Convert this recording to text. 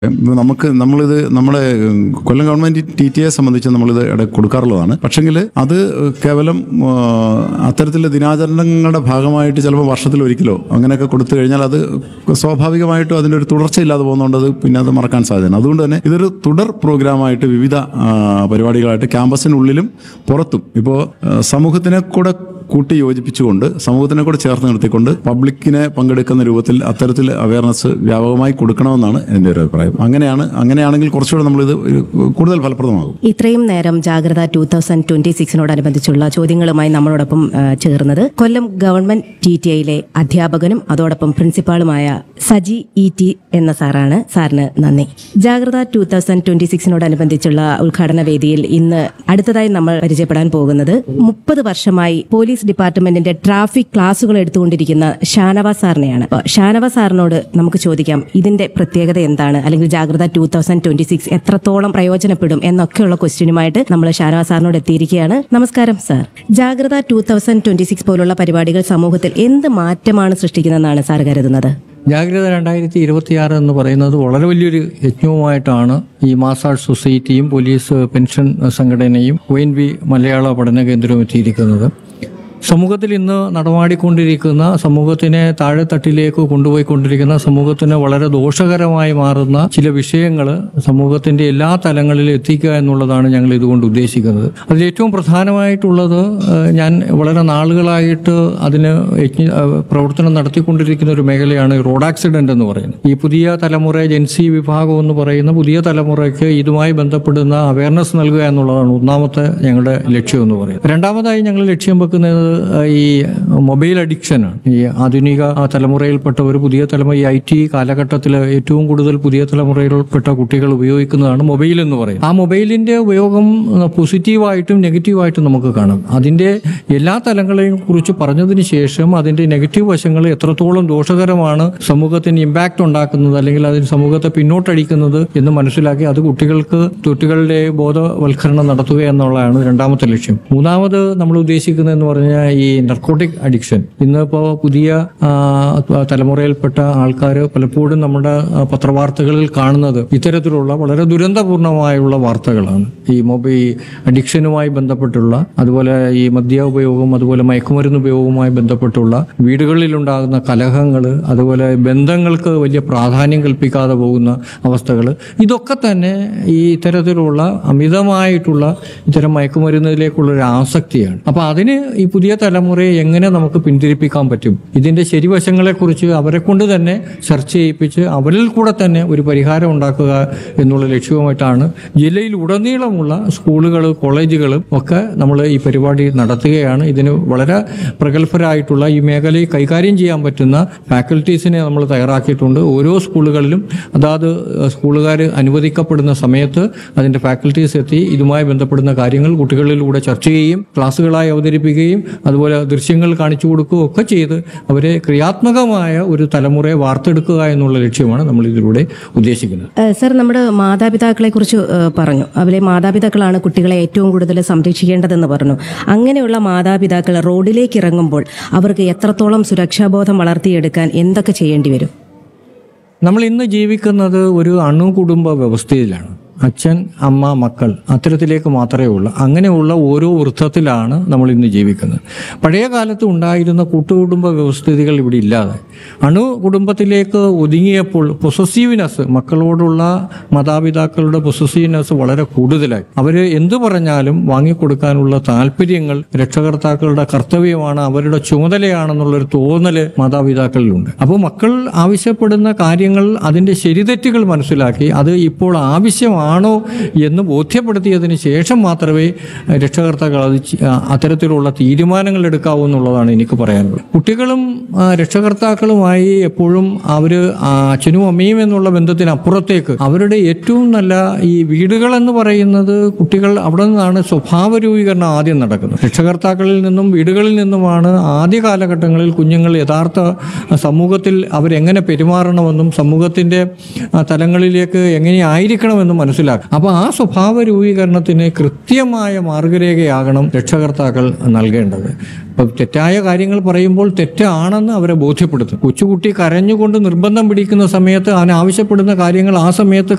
ഇപ്പൊ നമുക്ക് നമ്മളിത് നമ്മുടെ ഉം, Kollam government T T A സംബന്ധിച്ച് നമ്മളിത് ഇടയ്ക്ക് കൊടുക്കാറുള്ളതാണ് പക്ഷെങ്കിൽ അത് കേവലം ആ, അത്തരത്തിലുള്ള ദിനാചരണങ്ങളുടെ ഭാഗമായിട്ട് ചിലപ്പോൾ വർഷത്തിൽ ഒരിക്കലോ അങ്ങനെയൊക്കെ കൊടുത്തു കഴിഞ്ഞാൽ അത് സ്വാഭാവികമായിട്ടും അതിൻ്റെ ഒരു തുടർച്ചയില്ലാതെ പോകുന്നതുകൊണ്ട് അത് പിന്നെ അത് മറക്കാൻ സാധ്യതയാണ് അതുകൊണ്ട് തന്നെ ഇതൊരു തുടർ പ്രോഗ്രാമായിട്ട് വിവിധ ആ, പരിപാടികളായിട്ട് ക്യാമ്പസിനുള്ളിലും പുറത്തും ഇപ്പോൾ സമൂഹത്തിനെ കൂടെ കൂട്ടി യോജിപ്പിച്ചുകൊണ്ട് സമൂഹത്തിനെ കൂടെ ചേർത്ത് നിർത്തിക്കൊണ്ട് പബ്ലിക്കിനെ പങ്കെടുക്കുന്ന രൂപത്തിൽ അത്തരത്തിൽ അവയർനെസ് വ്യാപകമായി കൊടുക്കണമെന്നാണ് എൻ്റെ ഒരു അഭിപ്രായം അങ്ങനെയാണ് അങ്ങനെയാണെങ്കിൽ കുറച്ചുകൂടെ നമ്മളിത് ഒരു കൂടുതൽ ഫലപ്രദമാകും ഇത്രയും നേരം ജാഗ്രത ടൂ തൗസൻഡ് ട്വന്റി സിക്സിനോടനുബന്ധിച്ചുള്ള ചോദ്യങ്ങളുമായി നമ്മളോടൊപ്പം ആ, ചേർന്നത് കൊല്ലം ഗവൺമെന്റ് ടി ടി ഐയിലെ അധ്യാപകനും അതോടൊപ്പം പ്രിൻസിപ്പാളുമായ സജി ഇ ടി എന്ന സാറാണ് സാറിന് നന്ദി ജാഗ്രത ടൂ തൗസൻഡ് ട്വന്റി സിക്സിനോടനുബന്ധിച്ചുള്ള ഉദ്ഘാടന വേദിയിൽ ഇന്ന് അടുത്തതായി നമ്മൾ പരിചയപ്പെടാൻ പോകുന്നത് മുപ്പത് വർഷമായി പോലീസ് ഡിപ്പാർട്ട്മെന്റിന്റെ ട്രാഫിക് ക്ലാസുകൾ എടുത്തുകൊണ്ടിരിക്കുന്ന ഷാനവാസ് സാറിനെയാണ് അപ്പോൾ ഷാനവാസ് സാറിനോട് നമുക്ക് ചോദിക്കാം ഇതിന്റെ പ്രത്യേകത എന്താണ് അല്ലെങ്കിൽ ജാഗ്രത ടൂ തൗസൻഡ് ട്വന്റി സിക്സ് എത്രത്തോളം പ്രയോജനപ്പെടും എന്നൊക്കെയുള്ള ക്വസ്റ്റ്യനുമായിട്ട് നമ്മൾ ഷാനവാസ് സാറിനോട് എത്തിയിരിക്കുകയാണ് നമസ്കാരം സാർ ജാഗ്രത ടൂ തൗസൻഡ് ട്വന്റി സിക്സ് പോലുള്ള പരിപാടികൾ സമൂഹത്തിൽ എന്ത് മാറ്റമാണ് സൃഷ്ടിക്കുന്നതെന്നാണ് സാർ കരുതുന്നത് ജാഗ്രത രണ്ടായിരത്തി ഇരുപത്തിയാറ് എന്ന് പറയുന്നത് വളരെ വലിയൊരു യജ്ഞവുമായിട്ടാണ് ഈ മാസാർട്ട് സൊസൈറ്റിയും പോലീസ് പെൻഷൻ സംഘടനയും ഒ എൻ വി മലയാള പഠന കേന്ദ്രവും എത്തിയിരിക്കുന്നത് സമൂഹത്തിൽ ഇന്ന് നടമാടിക്കൊണ്ടിരിക്കുന്ന സമൂഹത്തിനെ താഴെത്തട്ടിലേക്ക് കൊണ്ടുപോയിക്കൊണ്ടിരിക്കുന്ന സമൂഹത്തിന് വളരെ ദോഷകരമായി മാറുന്ന ചില വിഷയങ്ങൾ സമൂഹത്തിന്റെ എല്ലാ തലങ്ങളിലും എത്തിക്കുക എന്നുള്ളതാണ് ഞങ്ങൾ ഇതുകൊണ്ട് ഉദ്ദേശിക്കുന്നത് അതിൽ ഏറ്റവും പ്രധാനമായിട്ടുള്ളത് ഏഹ്, ഞാൻ വളരെ നാളുകളായിട്ട് അതിന് യജ്ഞ ഏഹ്, പ്രവർത്തനം നടത്തിക്കൊണ്ടിരിക്കുന്ന ഒരു മേഖലയാണ് ഈ റോഡ് ആക്സിഡന്റ് എന്ന് പറയുന്നത് ഈ പുതിയ തലമുറ ജെൻസി വിഭാഗം എന്ന് പറയുന്ന പുതിയ തലമുറയ്ക്ക് ഇതുമായി ബന്ധപ്പെടുന്ന അവയർനെസ് നൽകുക എന്നുള്ളതാണ് ഒന്നാമത്തെ ഞങ്ങളുടെ ലക്ഷ്യം എന്ന് പറയുന്നത് രണ്ടാമതായി ഞങ്ങൾ ലക്ഷ്യം വെക്കുന്നത് ഈ മൊബൈൽ അഡിക്ഷനാണ് ഈ ആധുനിക ആ, തലമുറയിൽപ്പെട്ട ഒരു പുതിയ തലമുറ ഈ ഐ ടി കാലഘട്ടത്തിൽ ഏറ്റവും കൂടുതൽ പുതിയ തലമുറയിൽപ്പെട്ട കുട്ടികൾ ഉപയോഗിക്കുന്നതാണ് മൊബൈൽ എന്ന് പറയുന്നത് ആ മൊബൈലിന്റെ ഉപയോഗം ആ, പോസിറ്റീവായിട്ടും നെഗറ്റീവായിട്ടും നമുക്ക് കാണാം അതിന്റെ എല്ലാ തലങ്ങളെയും കുറിച്ച് പറഞ്ഞതിന് ശേഷം അതിന്റെ നെഗറ്റീവ് വശങ്ങൾ എത്രത്തോളം ദോഷകരമാണ് സമൂഹത്തിന് ഇമ്പാക്റ്റ് ഉണ്ടാക്കുന്നത് അല്ലെങ്കിൽ അതിന് സമൂഹത്തെ പിന്നോട്ടടിക്കുന്നത് എന്ന് മനസ്സിലാക്കി അത് കുട്ടികൾക്ക് കുട്ടികളുടെ ബോധവൽക്കരണം നടത്തുക എന്നുള്ളതാണ് രണ്ടാമത്തെ ലക്ഷ്യം മൂന്നാമത് നമ്മൾ ഉദ്ദേശിക്കുന്നത് എന്ന് പറഞ്ഞാൽ ഈ നർക്കോട്ടിക് അഡിക്ഷൻ ഇന്നിപ്പോൾ പുതിയ ആ, തലമുറയിൽപ്പെട്ട ആൾക്കാർ പലപ്പോഴും നമ്മുടെ ആ, പത്രവാർത്തകളിൽ കാണുന്നത് ഇത്തരത്തിലുള്ള വളരെ ദുരന്തപൂർണമായുള്ള വാർത്തകളാണ് ഈ മൊബൈൽ അഡിക്ഷനുമായി ബന്ധപ്പെട്ടുള്ള അതുപോലെ ഈ മദ്യ ഉപയോഗം അതുപോലെ മയക്കുമരുന്ന് ഉപയോഗവുമായി ബന്ധപ്പെട്ടുള്ള വീടുകളിലുണ്ടാകുന്ന കലഹങ്ങൾ അതുപോലെ ബന്ധങ്ങൾക്ക് വലിയ പ്രാധാന്യം കൽപ്പിക്കാതെ പോകുന്ന അവസ്ഥകൾ ഇതൊക്കെ തന്നെ ഈ ഇത്തരത്തിലുള്ള അമിതമായിട്ടുള്ള ഇത്തരം മയക്കുമരുന്നിലേക്കുള്ള ഒരു ആസക്തിയാണ് അപ്പൊ അതിന് ഈ പുതിയ തലമുറയെ എങ്ങനെ നമുക്ക് പിന്തിരിപ്പിക്കാൻ പറ്റും ഇതിന്റെ ശരിവശങ്ങളെക്കുറിച്ച് അവരെ കൊണ്ട് തന്നെ ചർച്ച ചെയ്യിപ്പിച്ച് അവരിൽ കൂടെ തന്നെ ഒരു പരിഹാരം ഉണ്ടാക്കുക എന്നുള്ള ലക്ഷ്യവുമായിട്ടാണ് ജില്ലയിൽ ഉടനീളമുള്ള സ്കൂളുകൾ കോളേജുകളും ഒക്കെ നമ്മൾ ഈ പരിപാടി നടത്തുകയാണ് ഇതിന് വളരെ പ്രഗത്ഭരായിട്ടുള്ള ഈ മേഖലയിൽ കൈകാര്യം ചെയ്യാൻ പറ്റുന്ന ഫാക്കൽറ്റീസിനെ നമ്മൾ തയ്യാറാക്കിയിട്ടുണ്ട് ഓരോ സ്കൂളുകളിലും അതാത് സ്കൂളുകാർ അനുവദിക്കപ്പെടുന്ന സമയത്ത് അതിന്റെ ഫാക്കൽറ്റീസ് എത്തി ഇതുമായി ബന്ധപ്പെടുന്ന കാര്യങ്ങൾ കുട്ടികളിലൂടെ ചർച്ച ചെയ്യുകയും ക്ലാസ്സുകളായി അവതരിപ്പിക്കുകയും അതുപോലെ ദൃശ്യങ്ങൾ കാണിച്ചു കൊടുക്കുകയും ഒക്കെ ചെയ്ത് അവരെ ക്രിയാത്മകമായ ഒരു തലമുറയെ വാർത്തെടുക്കുക എന്നുള്ള ലക്ഷ്യമാണ് നമ്മൾ ഇതിലൂടെ ഉദ്ദേശിക്കുന്നത് ഏഹ് സർ നമ്മുടെ മാതാപിതാക്കളെ കുറിച്ച് ഏഹ് പറഞ്ഞു അവരെ മാതാപിതാക്കളാണ് കുട്ടികളെ ഏറ്റവും കൂടുതൽ സംരക്ഷിക്കേണ്ടതെന്ന് പറഞ്ഞു അങ്ങനെയുള്ള മാതാപിതാക്കൾ റോഡിലേക്ക് ഇറങ്ങുമ്പോൾ അവർക്ക് എത്രത്തോളം സുരക്ഷാബോധം വളർത്തിയെടുക്കാൻ എന്തൊക്കെ ചെയ്യേണ്ടി വരും നമ്മൾ ഇന്ന് ജീവിക്കുന്നത് ഒരു അണുകുടുംബ വ്യവസ്ഥയിലാണ് അച്ഛൻ അമ്മ മക്കൾ അത്തരത്തിലേക്ക് മാത്രമേ ഉള്ളൂ അങ്ങനെയുള്ള ഓരോ വൃത്തത്തിലാണ് നമ്മൾ ഇന്ന് ജീവിക്കുന്നത് പഴയ കാലത്ത് ഉണ്ടായിരുന്ന കൂട്ടുകുടുംബ വ്യവസ്ഥിതികൾ ഇവിടെ ഇല്ലാതെ അണു കുടുംബത്തിലേക്ക് ഒതുങ്ങിയപ്പോൾ പൊസസീവ്നെസ് മക്കളോടുള്ള മാതാപിതാക്കളുടെ പൊസസീവ്നെസ് വളരെ കൂടുതലായി അവർ എന്തു പറഞ്ഞാലും വാങ്ങിക്കൊടുക്കാനുള്ള താല്പര്യങ്ങൾ രക്ഷകർത്താക്കളുടെ കർത്തവ്യമാണ് അവരുടെ ചുമതലയാണെന്നുള്ളൊരു തോന്നല് മാതാപിതാക്കളിലുണ്ട് അപ്പോൾ മക്കൾ ആവശ്യപ്പെടുന്ന കാര്യങ്ങൾ അതിന്റെ ശരിതെറ്റുകൾ മനസ്സിലാക്കി അത് ഇപ്പോൾ ആവശ്യമാണോ എന്ന് ബോധ്യപ്പെടുത്തിയതിന് ശേഷം മാത്രമേ രക്ഷകർത്താക്കൾ അത് ചി- ആ, അത്തരത്തിലുള്ള തീരുമാനങ്ങൾ എടുക്കാവൂ എന്നുള്ളതാണ് എനിക്ക് പറയാനുള്ളത് കുട്ടികളും ആ, രക്ഷകർത്താക്കളുമായി എപ്പോഴും അവർ അച്ഛനും അമ്മയും എന്നുള്ള ബന്ധത്തിനപ്പുറത്തേക്ക് അവരുടെ ഏറ്റവും നല്ല ഈ വീടുകൾ എന്ന് പറയുന്നത് കുട്ടികൾ അവിടെ നിന്നാണ് സ്വഭാവ രൂപീകരണം ആദ്യം നടക്കുന്നത് രക്ഷകർത്താക്കളിൽ നിന്നും വീടുകളിൽ നിന്നുമാണ് ആദ്യ കാലഘട്ടങ്ങളിൽ കുഞ്ഞുങ്ങൾ യഥാർത്ഥ സമൂഹത്തിൽ അവരെങ്ങനെ പെരുമാറണമെന്നും സമൂഹത്തിന്റെ ആ, തലങ്ങളിലേക്ക് എങ്ങനെയായിരിക്കണമെന്നും മനസ്സിലാക്കും അപ്പോൾ ആ സ്വഭാവ രൂപീകരണത്തിന് കൃത്യമായ മാർഗരേഖയാകണം രക്ഷകർത്താക്കൾ നൽകേണ്ടത് ഇപ്പം തെറ്റായ കാര്യങ്ങൾ പറയുമ്പോൾ തെറ്റാണെന്ന് അവരെ ബോധ്യപ്പെടുത്തും കൊച്ചുകുട്ടി കരഞ്ഞുകൊണ്ട് നിർബന്ധം പിടിക്കുന്ന സമയത്ത് അവൻ ആവശ്യപ്പെടുന്ന കാര്യങ്ങൾ ആ സമയത്ത്